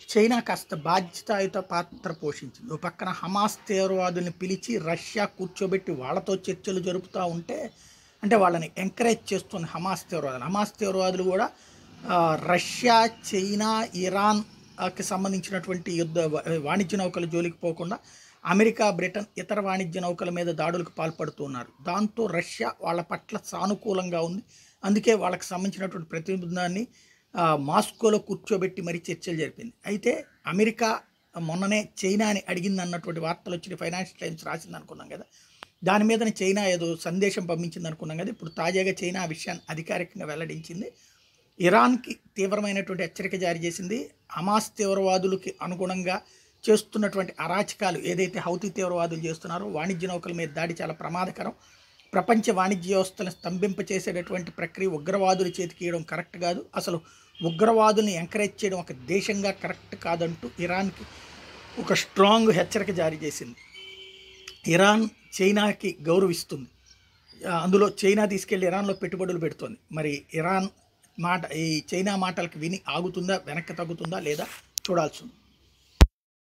China కాస్త బాధ్యతాయుత పాత్ర పోషించింది ఓ పక్కన హమాస్ తీవ్రవాదుల్ని పిలిచి రష్యా కూర్చోబెట్టి వాళ్ళతో చర్చలు జరుపుతూ ఉంటే అంటే వాళ్ళని ఎంకరేజ్ చేస్తుంది హమాస్ తీవ్రవాదులు హమాస్ తీవ్రవాదులు కూడా ఆ, రష్యా చైనా ఇరాన్కి సంబంధించినటువంటి యుద్ధ వాణిజ్య నౌకల జోలికి పోకుండా అమెరికా బ్రిటన్ ఇతర వాణిజ్య నౌకల మీద దాడులకు పాల్పడుతున్నారు దాంతో రష్యా వాళ్ళ పట్ల సానుకూలంగా ఉంది అందుకే వాళ్ళకి సంబంధించినటువంటి ప్రతిబృందాన్ని ఆ, మాస్కోలో కూర్చోబెట్టి మరీ చర్చలు జరిపింది అయితే అమెరికా మొన్ననే చైనాని అడిగింది అన్నటువంటి వార్తలు వచ్చి ఫైనాన్షియల్ టైమ్స్ రాసింది అనుకున్నాం కదా దాని మీదనే చైనా ఏదో సందేశం పంపించింది అనుకున్నాం కదా ఇప్పుడు తాజాగా చైనా ఆ విషయాన్ని అధికారికంగా వెల్లడించింది ఇరాన్కి తీవ్రమైనటువంటి హెచ్చరిక జారీ చేసింది హమాస్ తీవ్రవాదులకి అనుగుణంగా చేస్తున్నటువంటి అరాచకాలు ఏదైతే హౌతీ తీవ్రవాదులు చేస్తున్నారో వాణిజ్య నౌకల మీద దాడి చాలా ప్రమాదకరం ప్రపంచ వాణిజ్య వ్యవస్థను స్తంభింపచేసేటటువంటి ప్రక్రియ ఉగ్రవాదుల చేతికి ఇవ్వడం కరెక్ట్ కాదు అసలు ఉగ్రవాదుల్ని ఎంకరేజ్ చేయడం ఒక దేశంగా కరెక్ట్ కాదంటూ ఇరాన్కి ఒక స్ట్రాంగ్ హెచ్చరిక జారీ చేసింది ఇరాన్ చైనాకి గౌరవిస్తుంది ఆ, అందులో చైనా తీసుకెళ్లి ఇరాన్లో పెట్టుబడులు పెడుతోంది మరి ఇరాన్ మాట ఈ చైనా మాటలకు విని ఆగుతుందా వెనక్కి తగ్గుతుందా లేదా చూడాల్సి ఉంది